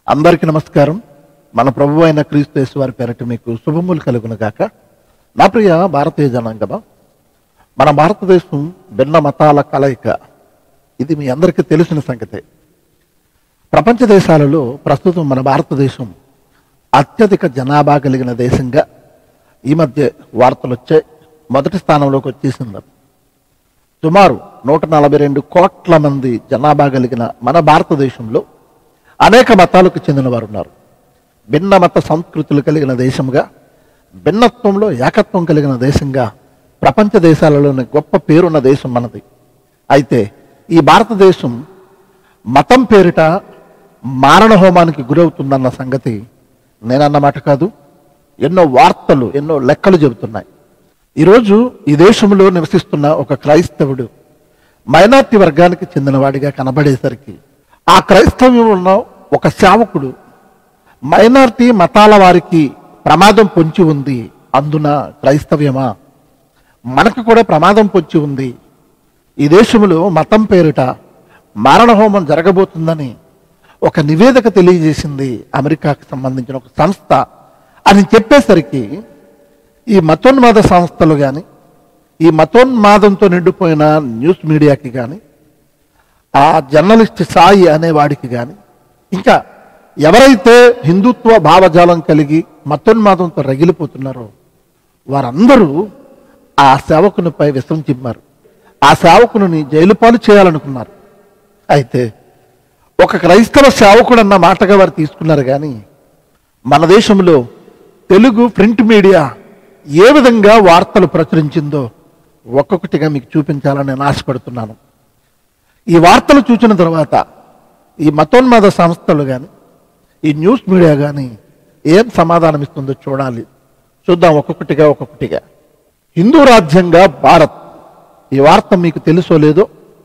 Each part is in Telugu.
అందరికీ నమస్కారం మన ప్రభు అయిన క్రీస్తు యేసు వారి పేరట మీకు శుభములు కలుగును గాక నా ప్రియ భారతీయ జనాంగమా మన భారతదేశం భిన్న మతాల కలయిక ఇది మీ అందరికీ తెలిసిన సంగతే ప్రపంచ దేశాలలో ప్రస్తుతం మన భారతదేశం అత్యధిక జనాభా కలిగిన దేశంగా ఈ మధ్య వార్తలు వచ్చే మొదటి స్థానంలోకి వచ్చేసింది సుమారు నూట నలభై రెండు కోట్ల మంది జనాభా కలిగిన మన భారతదేశంలో అనేక మతాలకు చెందిన వారు ఉన్నారు భిన్న మత సంస్కృతులు కలిగిన దేశంగా భిన్నత్వంలో ఏకత్వం కలిగిన దేశంగా ప్రపంచ దేశాలలోని గొప్ప పేరున్న దేశం మనది అయితే ఈ భారతదేశం మతం పేరిట మారణ హోమానికి గురవుతుందన్న సంగతి నేనన్నమాట కాదు ఎన్నో వార్తలు ఎన్నో లెక్కలు చెబుతున్నాయి ఈరోజు ఈ దేశంలో నివసిస్తున్న ఒక క్రైస్తవుడు మైనార్టీ వర్గానికి చెందినవాడిగా కనబడేసరికి ఆ క్రైస్తవ్యంలో ఉన్న ఒక సేవకుడు మైనార్టీ మతాల వారికి ప్రమాదం పొంచి ఉంది అందున క్రైస్తవ్యమా మనకు కూడా ప్రమాదం పొంచి ఉంది ఈ దేశంలో మతం పేరిట మారణహోమం జరగబోతుందని ఒక నివేదిక తెలియజేసింది అమెరికాకు సంబంధించిన ఒక సంస్థ అని చెప్పేసరికి ఈ మతోన్మాద సంస్థలు కానీ ఈ మతోన్మాదంతో నిండిపోయిన న్యూస్ మీడియాకి కానీ ఆ జర్నలిస్ట్ సాయి అనేవాడికి కానీ ఇంకా ఎవరైతే హిందుత్వ భావజాలం కలిగి మతోన్మాదంతో రగిలిపోతున్నారో వారందరూ ఆ సేవకునిపై విషం చిమ్మారు ఆ సేవకుని జైలు పాలు చేయాలనుకున్నారు అయితే ఒక క్రైస్తవ సేవకుడు అన్న మాటగా వారు తీసుకున్నారు కానీ మన దేశంలో తెలుగు ప్రింట్ మీడియా ఏ విధంగా వార్తలు ప్రచురించిందో ఒక్కొక్కటిగా మీకు చూపించాలని నేను ఆశపడుతున్నాను ఈ వార్తలు చూసిన తర్వాత ఈ మతోన్మాద సంస్థలు కానీ ఈ న్యూస్ మీడియా కానీ ఏం సమాధానం ఇస్తుందో చూడాలి చూద్దాం ఒక్కొక్కటిగా ఒక్కొక్కటిగా హిందూ రాజ్యంగా భారత్ ఈ వార్త మీకు తెలుసో లేదో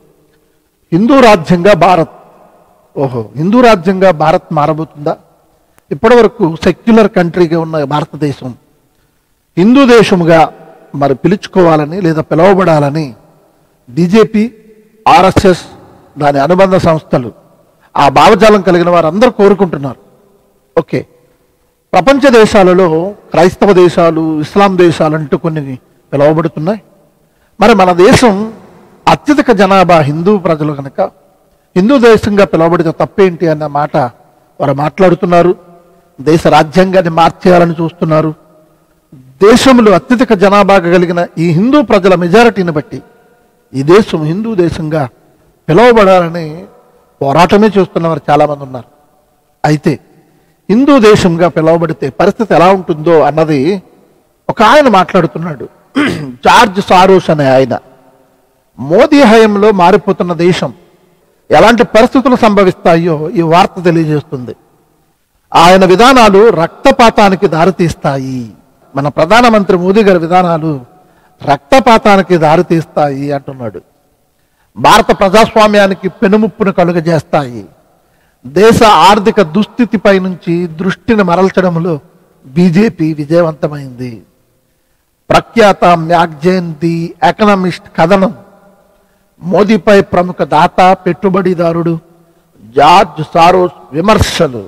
హిందూ రాజ్యంగా భారత్ ఓహో హిందూ రాజ్యంగా భారత్ మారబోతుందా ఇప్పటి వరకు సెక్యులర్ కంట్రీగా ఉన్న భారతదేశం హిందూ దేశముగా మరి పిలుచుకోవాలని లేదా పిలువబడాలని బీజేపీ ఆర్ఎస్ఎస్ దాని అనుబంధ సంస్థలు ఆ భావజాలం కలిగిన వారందరూ కోరుకుంటున్నారు ఓకే ప్రపంచ దేశాలలో క్రైస్తవ దేశాలు ఇస్లాం దేశాలు అంటూ కొన్ని పిలువబడుతున్నాయి మరి మన దేశం అత్యధిక జనాభా హిందూ ప్రజలు కనుక హిందూ దేశంగా పిలువబడితే తప్పేంటి అన్న మాట వారు మాట్లాడుతున్నారు దేశ రాజ్యాంగాన్ని మార్చేయాలని చూస్తున్నారు దేశంలో అత్యధిక జనాభా కలిగిన ఈ హిందూ ప్రజల మెజారిటీని బట్టి ఈ దేశం హిందూ దేశంగా పిలువబడాలని పోరాటమే చేస్తున్నవారు చాలామంది ఉన్నారు అయితే హిందూ దేశంగా పిలువబడితే పరిస్థితి ఎలా ఉంటుందో అన్నది ఒక ఆయన మాట్లాడుతున్నాడు జార్జ్ సారోస్ అనే ఆయన మోదీ హయంలో మారిపోతున్న దేశం ఎలాంటి పరిస్థితులు సంభవిస్తాయో ఈ వార్త తెలియజేస్తుంది ఆయన విధానాలు రక్తపాతానికి దారితీస్తాయి మన ప్రధానమంత్రి మోదీ గారి విధానాలు రక్తపాతానికి దారితీస్తాయి అంటున్నాడు భారత ప్రజాస్వామ్యానికి పెనుముప్పును కలుగజేస్తాయి దేశ ఆర్థిక దుస్థితిపై నుంచి దృష్టిని మరల్చడంలో బీజేపీ విజయవంతమైంది ప్రఖ్యాత మ్యాగ్జైన్ ది ఎకనమిస్ట్ కథనం మోదీపై ప్రముఖ దాత పెట్టుబడిదారుడు జార్జ్ సారోస్ విమర్శలు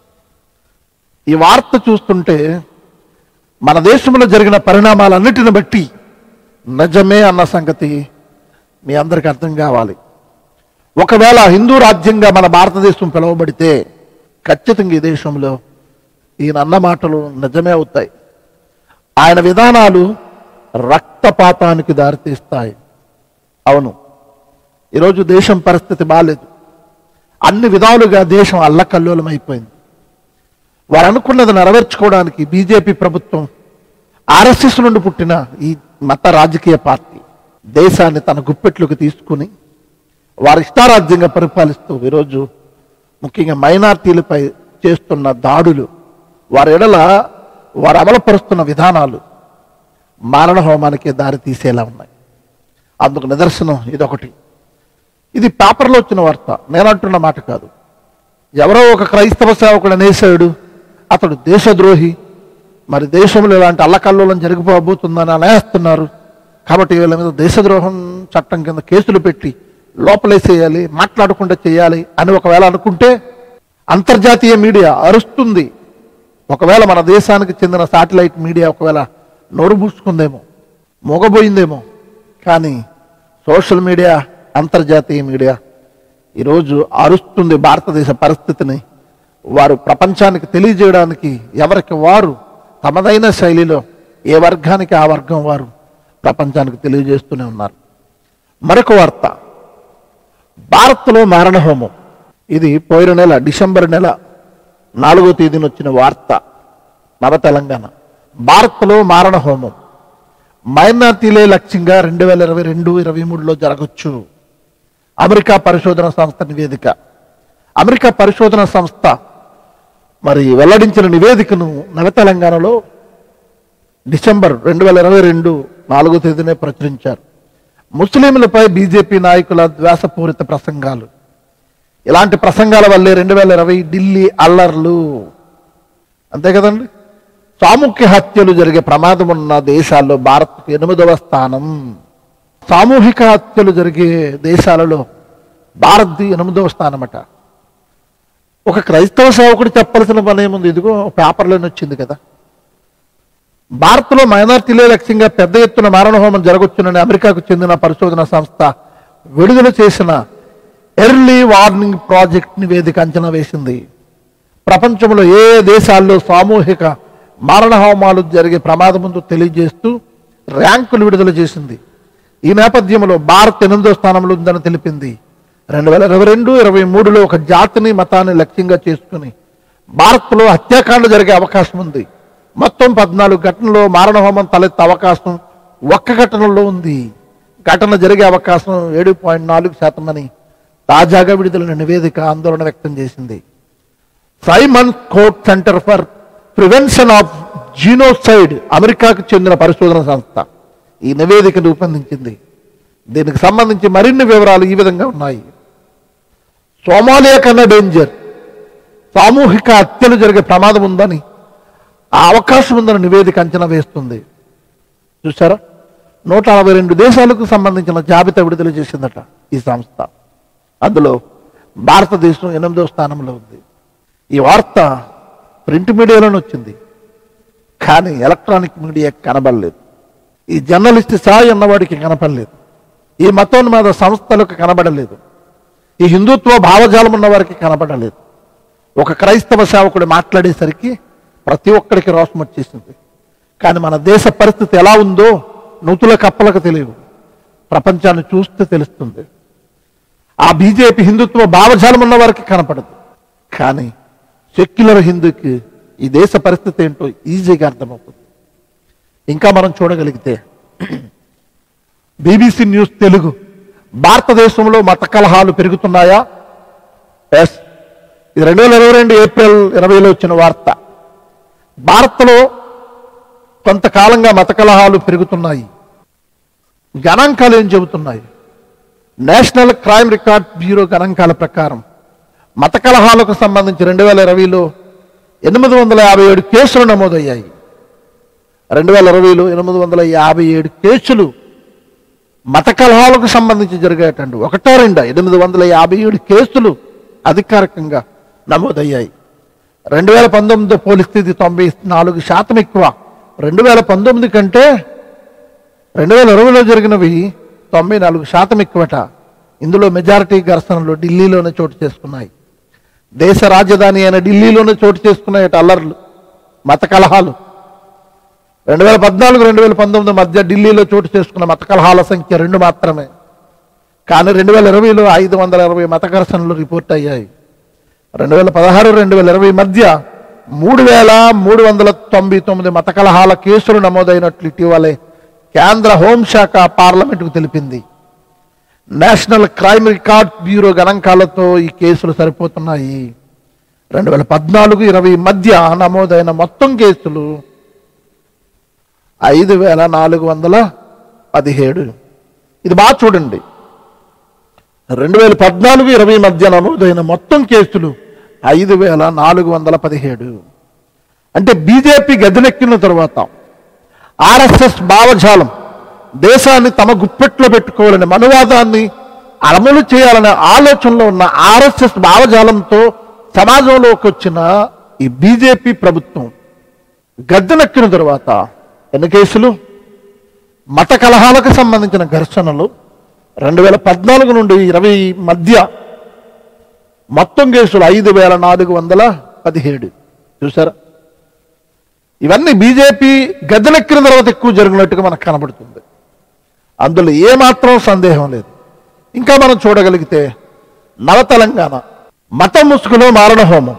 ఈ వార్త చూస్తుంటే మన దేశంలో జరిగిన పరిణామాలన్నిటిని బట్టి నిజమే అన్న సంగతి మీ అందరికి అర్థం కావాలి ఒకవేళ హిందూ రాజ్యంగా మన భారతదేశం పిలువబడితే ఖచ్చితంగా ఈ దేశంలో ఈయన అన్న మాటలు నిజమే అవుతాయి ఆయన విధానాలు రక్తపాతానికి దారితీస్తాయి అవును ఈరోజు దేశం పరిస్థితి బాగాలేదు అన్ని విధాలుగా దేశం అల్లకల్లోలం అయిపోయింది వారు అనుకున్నది నెరవేర్చుకోవడానికి బీజేపీ ప్రభుత్వం ఆర్ఎస్ఎస్ నుండి పుట్టిన ఈ మత రాజకీయ పార్టీ దేశాన్ని తన గుప్పెట్లోకి తీసుకుని వారి ఇష్టారాజ్యంగా పరిపాలిస్తూ ఈరోజు ముఖ్యంగా మైనార్టీలపై చేస్తున్న దాడులు వారి ఎడల వారు అమలుపరుస్తున్న విధానాలు మారణ హోమానికి దారి తీసేలా ఉన్నాయి అందుకు నిదర్శనం ఇదొకటి ఇది పేపర్లో వచ్చిన వార్త నేనంటున్న మాట కాదు ఎవరో ఒక క్రైస్తవ సేవకుడు అనేసాడు అతడు దేశద్రోహి మరి దేశంలో ఇలాంటి అల్లకల్లోలం జరిగిపోబోతుందని అనేస్తున్నారు కాబట్టి వీళ్ళ మీద దేశద్రోహం చట్టం కింద కేసులు పెట్టి లోపలేసేయాలి మాట్లాడకుండా చేయాలి అని ఒకవేళ అనుకుంటే అంతర్జాతీయ మీడియా అరుస్తుంది ఒకవేళ మన దేశానికి చెందిన శాటిలైట్ మీడియా ఒకవేళ నోరు మూసుకుందేమో మూగబోయిందేమో కానీ సోషల్ మీడియా అంతర్జాతీయ మీడియా ఈరోజు అరుస్తుంది భారతదేశ పరిస్థితిని వారు ప్రపంచానికి తెలియజేయడానికి ఎవరికి వారు తమదైన శైలిలో ఏ వర్గానికి ఆ వర్గం వారు ప్రపంచానికి తెలియజేస్తూనే ఉన్నారు మరొక వార్త భారత్లో మారణహోమం ఇది పోయిన నెల డిసెంబర్ నెల నాలుగో తేదీన వచ్చిన వార్త నవ తెలంగాణ భారత్లో మారణహోమం మైనార్టీలే లక్ష్యంగా రెండు వేల ఇరవై రెండు ఇరవై మూడులో జరగచ్చు అమెరికా పరిశోధన సంస్థ నివేదిక అమెరికా పరిశోధన సంస్థ మరి వెల్లడించిన నివేదికను నవ తెలంగాణలో డిసెంబర్ రెండు వేల ఇరవై రెండు నాలుగో తేదీనే ప్రచురించారు ముస్లింలపై బీజేపీ నాయకుల ద్వేషపూరిత ప్రసంగాలు ఇలాంటి ప్రసంగాల వల్లే రెండు వేల ఇరవై ఢిల్లీ అల్లర్లు అంతే కదండి సామూహిక హత్యలు జరిగే ప్రమాదం ఉన్న దేశాల్లో భారత్కు ఎనిమిదవ స్థానం సామూహిక హత్యలు జరిగే దేశాలలో భారత్ ఎనిమిదవ స్థానమట ఒక క్రైస్తవ సేవకుడు చెప్పాల్సిన పని ఏముంది ఇదిగో పేపర్లోనే వచ్చింది కదా భారత్లో మైనార్టీలే లక్ష్యంగా పెద్ద ఎత్తున మారణహోమం జరగొచ్చునని అమెరికాకు చెందిన పరిశోధన సంస్థ విడుదల చేసిన ఎర్లీ వార్నింగ్ ప్రాజెక్ట్ నివేదిక అంచనా వేసింది ప్రపంచంలో ఏ దేశాల్లో సామూహిక మారణహోమాలు జరిగే ప్రమాదం ఉందో తెలియజేస్తూ ర్యాంకులు విడుదల చేసింది ఈ నేపథ్యంలో భారత్ ఎనిమిదో స్థానంలో ఉందని తెలిపింది రెండు వేల ఇరవై రెండు ఇరవై మూడులో ఒక జాతిని మతాన్ని లక్ష్యంగా చేసుకుని భారత్లో హత్యాకాండ జరిగే అవకాశం ఉంది మొత్తం పద్నాలుగు ఘటనలో మారణహోమం తలెత్తే అవకాశం ఒక్క ఘటనలో ఉంది ఘటన జరిగే అవకాశం ఏడు పాయింట్ నాలుగు శాతం అని తాజాగా విడుదలైన నివేదిక ఆందోళన వ్యక్తం చేసింది Simon Skjodt Center for prevention of genocide అమెరికాకు చెందిన పరిశోధన సంస్థ ఈ నివేదిక రూపొందించింది దీనికి సంబంధించి మరిన్ని వివరాలు ఈ విధంగా ఉన్నాయి సోమాలియా కన్నా డేంజర్ సామూహిక హత్యలు జరిగే ప్రమాదం ఉందని ఆ అవకాశం ఉందని నివేదిక అంచనా వేస్తుంది చూసారా నూట నలభై రెండు దేశాలకు సంబంధించిన జాబితా విడుదల చేసిందట ఈ సంస్థ అందులో భారతదేశం ఎనిమిదవ స్థానంలో ఉంది ఈ వార్త ప్రింట్ మీడియాలోనే వచ్చింది కానీ ఎలక్ట్రానిక్ మీడియా కనబడలేదు ఈ జర్నలిస్ట్ సాయి అన్నవాడికి కనపడలేదు ఈ మతోన్మాద సంస్థలకు కనబడలేదు ఈ హిందుత్వ భావజాలం ఉన్న వారికి కనబడలేదు ఒక క్రైస్తవ సేవకుడు మాట్లాడేసరికి ప్రతి ఒక్కడికి రోషం వచ్చేసింది కానీ మన దేశ పరిస్థితి ఎలా ఉందో నూతుల కప్పలకు తెలియదు ప్రపంచాన్ని చూస్తే తెలుస్తుంది ఆ బీజేపీ హిందుత్వ భావజాలం ఉన్న వారికి కనపడదు కానీ సెక్యులర్ హిందూకి ఈ దేశ పరిస్థితి ఏంటో ఈజీగా అర్థమవుతుంది ఇంకా మనం చూడగలిగితే బీబీసీ న్యూస్ తెలుగు భారతదేశంలో మత కలహాలు పెరుగుతున్నాయా ఎస్ ఇది రెండు వేల ఇరవై రెండు ఏప్రిల్ ఇరవైలో వచ్చిన వార్త భారత్లో కొంతకాలంగా మత కలహాలు పెరుగుతున్నాయి గణాంకాలు ఏం చెబుతున్నాయి నేషనల్ క్రైమ్ రికార్డ్ బ్యూరో గణాంకాల ప్రకారం మత కలహాలకు సంబంధించి రెండు వేల ఇరవైలో ఎనిమిది వందల యాభై ఏడు కేసులు నమోదయ్యాయి రెండు వేల ఇరవైలో ఎనిమిది వందల యాభై ఏడు కేసులు మత కలహాలకు సంబంధించి జరిగేటండి ఒకటో రెండా ఎనిమిది వందల యాభై ఏడు కేసులు అధికారికంగా నమోదయ్యాయి రెండు వేల పంతొమ్మిది పోలిస్తే ఇది తొంభై నాలుగు శాతం ఎక్కువ రెండు వేల పంతొమ్మిది కంటే రెండు వేల ఇరవైలో జరిగినవి తొంభై నాలుగు శాతం ఎక్కువట ఇందులో మెజారిటీ ఘర్షణలు ఢిల్లీలోనే చోటు చేసుకున్నాయి దేశ రాజధాని అయిన ఢిల్లీలోనే చోటు చేసుకున్నాయట అల్లర్లు మత కలహాలు రెండు వేల పద్నాలుగు రెండు వేల పంతొమ్మిది మధ్య ఢిల్లీలో చోటు చేసుకున్న మత కలహాల సంఖ్య రెండు మాత్రమే కానీ రెండు వేల ఇరవైలో ఐదు వందల ఇరవై మత ఘర్షణలు రిపోర్ట్ అయ్యాయి రెండు వేల పదహారు రెండు వేల ఇరవై మధ్య మూడు వేల మూడు వందల తొంభై తొమ్మిది మత కలహాల కేసులు నమోదైనట్లు ఇటీవలే కేంద్ర హోంశాఖ పార్లమెంటుకు తెలిపింది నేషనల్ క్రైమ్ రికార్డ్ బ్యూరో గణాంకాలతో ఈ కేసులు సరిపోతున్నాయి రెండు వేల పద్నాలుగు ఇరవై మధ్య నమోదైన మొత్తం కేసులు ఐదు వేల నాలుగు వందల పదిహేడు ఇది బాగా చూడండి రెండు వేల పద్నాలుగు ఇరవై మధ్య నమోదైన మొత్తం కేసులు ఐదు వేల నాలుగు వందల పదిహేడు అంటే బీజేపీ గద్దెనెక్కిన తర్వాత ఆర్ఎస్ఎస్ భావజాలం దేశాన్ని తమ గుప్పెట్లో పెట్టుకోవాలనే మనువాదాన్ని అమలు చేయాలనే ఆలోచనలో ఉన్న ఆర్ఎస్ఎస్ భావజాలంతో సమాజంలోకి వచ్చిన ఈ బీజేపీ ప్రభుత్వం గద్దెనెక్కిన తరువాత ఎన్ని కేసులు మత కలహాలకు సంబంధించిన ఘర్షణలు రెండు వేల పద్నాలుగు నుండి ఇరవై మధ్య మొత్తం కేసులు ఐదు వేల నాలుగు వందల పదిహేడు చూసారా ఇవన్నీ బీజేపీ గద్దెనెక్కిన తర్వాత ఎక్కువ జరిగినట్టుగా మనకు కనబడుతుంది అందులో ఏమాత్రం సందేహం లేదు ఇంకా మనం చూడగలిగితే నవ తెలంగాణ మత ముసుగులో మారణ హోమం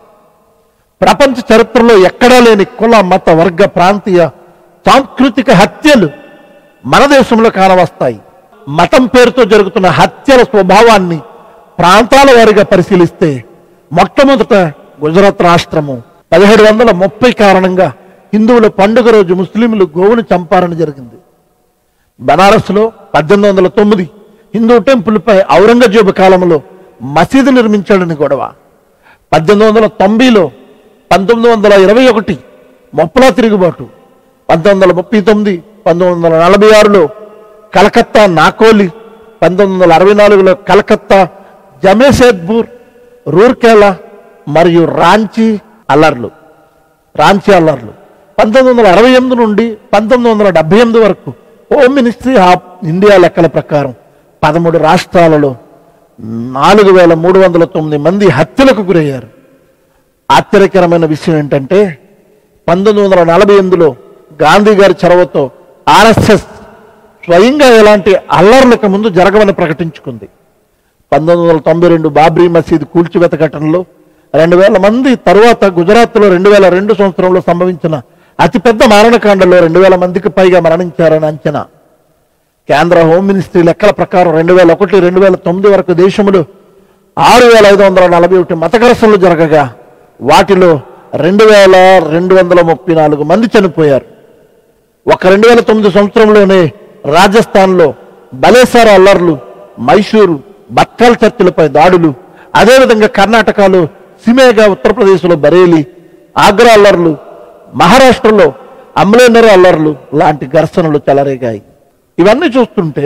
ప్రపంచ చరిత్రలో ఎక్కడా లేని కుల మత వర్గ ప్రాంతీయ సాంస్కృతిక హత్యలు మన దేశంలో కానవస్తాయి మతం పేరుతో జరుగుతున్న హత్యల స్వభావాన్ని ప్రాంతాల వారిగా పరిశీలిస్తే మొట్టమొదట గుజరాత్ రాష్ట్రము పదిహేడు వందల ముప్పై కారణంగా హిందువుల పండుగ రోజు ముస్లింలు గోవును చంపారని జరిగింది బనారస్లో పద్దెనిమిది వందల తొమ్మిది హిందూ టెంపుల్పై ఔరంగజేబు కాలంలో మసీదు నిర్మించాడని గొడవ పద్దెనిమిది వందల తొంభైలో పంతొమ్మిది వందల ఇరవై ఒకటి మొప్పలా తిరుగుబాటు పంతొమ్మిది వందల ముప్పై తొమ్మిది పంతొమ్మిది వందల నలభై ఆరులో కలకత్తా నాకోలి పంతొమ్మిది వందల అరవై నాలుగులో కలకత్తా జమేషేద్పూర్ రూర్కేలా మరియు రాంచీ అల్లర్లు రాంచీ అల్లర్లు పంతొమ్మిది వందల అరవై ఎనిమిది నుండి పంతొమ్మిది వందల డెబ్బై ఎనిమిది వరకు హోమ్ మినిస్ట్రీ ఆఫ్ ఇండియా లెక్కల ప్రకారం పదమూడు రాష్ట్రాలలో నాలుగు వేల మూడు వందల తొమ్మిది మంది హత్యలకు గురయ్యారు ఆశ్చర్యకరమైన విషయం ఏంటంటే పంతొమ్మిది వందల నలభై ఎనిమిదిలో గాంధీ గారి చొరవతో ఆర్ఎస్ఎస్ స్వయంగా ఎలాంటి అల్లర్లకు ముందు జరగవని ప్రకటించుకుంది పంతొమ్మిది వందల తొంభై రెండు బాబ్రీ మసీద్ కూల్చివేత ఘటనలో రెండు వేల మంది తరువాత గుజరాత్లో రెండు వేల రెండు సంవత్సరంలో సంభవించిన అతిపెద్ద మారణకాండలో రెండు వేల మందికి పైగా మరణించారని అంచనా కేంద్ర హోం మినిస్ట్రీ లెక్కల ప్రకారం రెండు వేల ఒకటి రెండు వేల తొమ్మిది వరకు దేశంలో ఆరు వేల ఐదు వందల నలభై ఒకటి మత ఘర్షణలు జరగగా వాటిలో రెండు వేల రెండు వందల ముప్పై నాలుగు మంది చనిపోయారు ఒక రెండు వేల తొమ్మిది సంవత్సరంలోనే రాజస్థాన్లో బలేసార అల్లర్లు మైసూరు బత్కాల్ చర్చిలపై దాడులు అదేవిధంగా కర్ణాటకలో సిమేగా ఉత్తరప్రదేశ్లో బరేలి ఆగ్రా అల్లర్లు మహారాష్ట్రలో అమ్లేనర్ అల్లర్లు లాంటి ఘర్షణలు చెలరేగాయి ఇవన్నీ చూస్తుంటే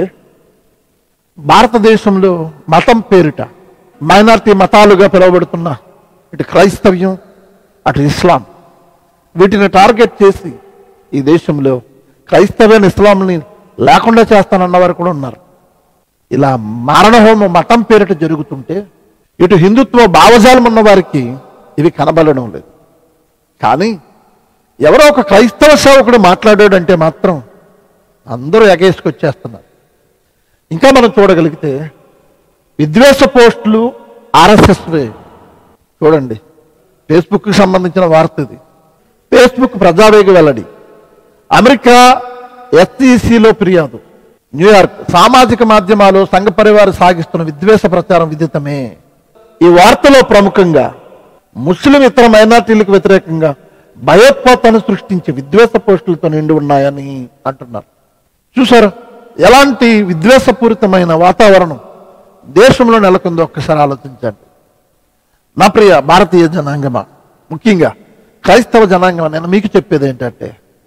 భారతదేశంలో మతం పేరిట మైనారిటీ మతాలుగా పిలువబడుతున్న ఇటు క్రైస్తవ్యం అటు ఇస్లాం వీటిని టార్గెట్ చేసి ఈ దేశంలో క్రైస్తవ్యాన్ని ఇస్లాంని లేకుండా చేస్తానన్న వారు కూడా ఉన్నారు ఇలా మారణహోమం మతం పేరిట జరుగుతుంటే ఇటు హిందుత్వ భావజాలం ఉన్న వారికి ఇవి కనబడడం లేదు కానీ ఎవరో ఒక క్రైస్తవ సేవకుడు మాట్లాడాడంటే మాత్రం అందరూ ఎగేసుకొచ్చేస్తున్నారు ఇంకా మనం చూడగలిగితే విద్వేష పోస్టులు ఆర్ఎస్ఎస్వే చూడండి ఫేస్బుక్కి సంబంధించిన వార్త ఇది ఫేస్బుక్ ప్రజావేగ వెల్లడి అమెరికా ఎస్ఈసిలో ఫిర్యాదు న్యూయార్క్ సామాజిక మాధ్యమాలు సంఘ పరివారు సాగిస్తున్న విద్వేష ప్రచారం విదితమే ఈ వార్తలో ప్రముఖంగా ముస్లిం ఇతర మైనార్టీలకు వ్యతిరేకంగా భయోత్పాతాన్ని సృష్టించే విద్వేష పోస్టులతో నిండి ఉన్నాయని అంటున్నారు చూసారా ఎలాంటి విద్వేషపూరితమైన వాతావరణం దేశంలో నెలకొందో ఒక్కసారి ఆలోచించండి నా ప్రియ భారతీయ జనాంగమా ముఖ్యంగా క్రైస్తవ జనాంగమా నేను మీకు చెప్పేది ఏంటంటే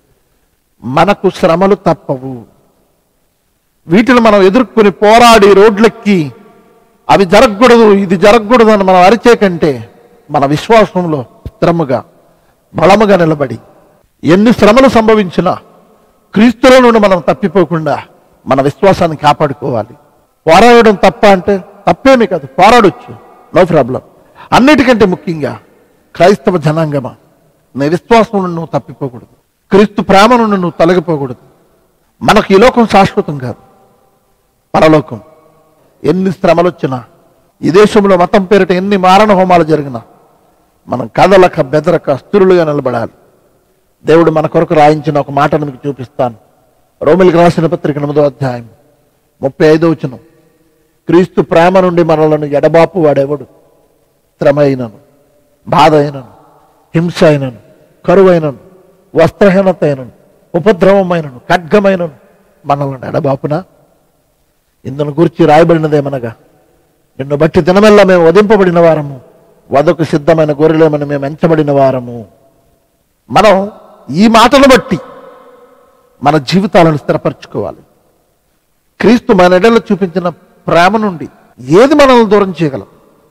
మనకు శ్రమలు తప్పవు వీటిని మనం ఎదుర్కొని పోరాడి రోడ్లెక్కి అవి జరగకూడదు ఇది జరగకూడదు అని మనం అరిచే కంటే మన విశ్వాసంలో స్థిరముగా బలముగా నిలబడి ఎన్ని శ్రమలు సంభవించినా క్రీస్తుల నుండి మనం తప్పిపోకుండా మన విశ్వాసాన్ని కాపాడుకోవాలి పోరాడడం తప్ప అంటే తప్పేమీ కాదు పోరాడొచ్చు నో ప్రాబ్లం అన్నిటికంటే ముఖ్యంగా క్రైస్తవ జనాంగమా నీ విశ్వాసం నుండి నువ్వు తప్పిపోకూడదు క్రీస్తు ప్రేమ నుండి నువ్వు తొలగిపోకూడదు మనకు ఈ లోకం శాశ్వతం కాదు పరలోకం ఎన్ని శ్రమలు వచ్చినా ఈ దేశంలో మతం పేరిట ఎన్ని మారణ హోమాలు జరిగినా మనం కదలక బెదరక స్థిరులుగా నిలబడాలి దేవుడు మన కొరకు రాయించిన ఒక మాటను మీకు చూపిస్తాను రోమిలికి రాసిన పత్రిక ఎనిమిదో అధ్యాయం ముప్పై ఐదో వచనం క్రీస్తు ప్రేమ నుండి మనలను ఎడబాపు వాడెవడు శ్రమ అయినను బాధ అయినను హింస అయినను కరువైనను వస్త్రహీనత అయినను ఉపద్రవమైనను ఖడ్గమైనను మనల్ని ఎడబాపునా ఇందును గురించి రాయబడినదేమనగా నిన్ను బట్టి దినమెల్లా మేము వధింపబడిన వారము వదకు సిద్ధమైన గొర్రెలేమని మేము ఎంచబడిన వారము మనం ఈ మాటను బట్టి మన జీవితాలను స్థిరపరచుకోవాలి క్రీస్తు మన ఎడలో చూపించిన ప్రేమ నుండి ఏది మనల్ని దూరం చేయగలం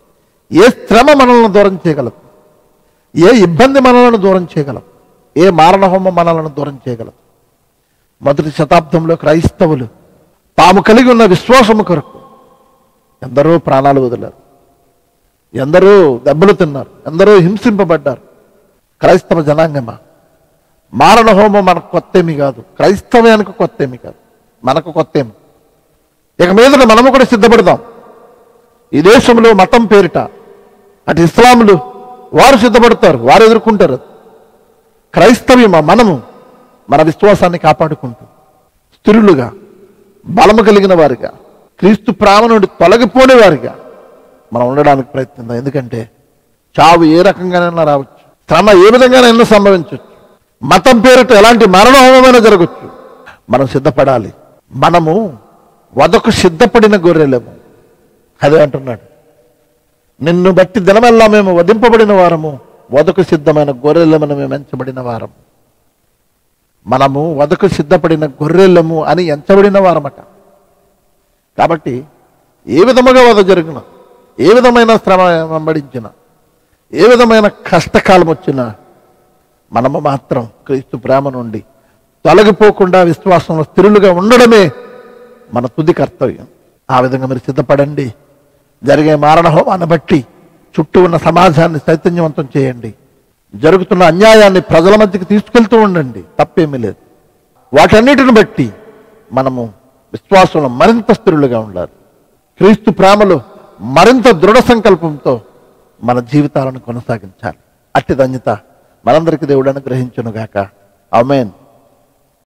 ఏ శ్రమ మనల్ని దూరం చేయగలదు ఏ ఇబ్బంది మనల్ని దూరం చేయగలదు ఏ మారణహోమం మనల్ని దూరం చేయగలదు మొదటి శతాబ్దంలో క్రైస్తవులు తాము కలిగి ఉన్న విశ్వాసము కొరకు ఎందరో ప్రాణాలు వదిలారు ఎందరో దెబ్బలు తిన్నారు ఎందరో హింసింపబడ్డారు క్రైస్తవ జనాంగమా మారణ హోమం మనకు కొత్తేమి కాదు క్రైస్తవ్యానికి కొత్తేమి కాదు మనకు కొత్తేమి ఇక మీదట మనము కూడా సిద్ధపడదాం ఈ దేశంలో మతం పేరిట అటు ఇస్లాములు వారు సిద్ధపడతారు వారు ఎదుర్కొంటారు క్రైస్తవ్యమా మనము మన విశ్వాసాన్ని కాపాడుకుంటూ స్థిరులుగా బలము కలిగిన వారిగా క్రీస్తు ప్రాణ నుండి తొలగిపోని వారిగా మనం ఉండడానికి ప్రయత్నిద్దాం ఎందుకంటే చావు ఏ రకంగానైనా రావచ్చు శ్రమ ఏ విధంగానైనా సంభవించవచ్చు మతం పేరిట ఎలాంటి మరణ హోమమైనా జరగచ్చు మనం సిద్ధపడాలి మనము వదకు సిద్ధపడిన గొర్రెలము అదే అంటున్నాడు నిన్ను బట్టి దినమెల్లా మేము వధింపబడిన వారము వదకు సిద్ధమైన గొర్రెలమని మేము ఎంచబడిన వారము మనము వదకు సిద్ధపడిన గొర్రెలము అని ఎంచబడిన వారమట కాబట్టి ఏ విధముగా వద జరిగిన ఏ విధమైన శ్రమ వెంబడించిన ఏ విధమైన కష్టకాలం వచ్చినా మనము మాత్రం క్రీస్తు ప్రేమ నుండి తొలగిపోకుండా విశ్వాసంలో స్థిరులుగా ఉండడమే మన తుది కర్తవ్యం ఆ విధంగా మీరు సిద్ధపడండి జరిగే మారణ హోమాన్ని బట్టి చుట్టూ ఉన్న సమాజాన్ని చైతన్యవంతం చేయండి జరుగుతున్న అన్యాయాన్ని ప్రజల మధ్యకి తీసుకెళ్తూ ఉండండి తప్పేమీ లేదు వాటన్నిటిని బట్టి మనము విశ్వాసంలో మరింత స్థిరులుగా ఉండాలి క్రీస్తు ప్రేమలో మరింత దృఢ సంకల్పంతో మన జీవితాలను కొనసాగించాలి అట్టి ధన్యత మనందరికీ దేవుడు అనుగ్రహించునుగాక ఆమేన్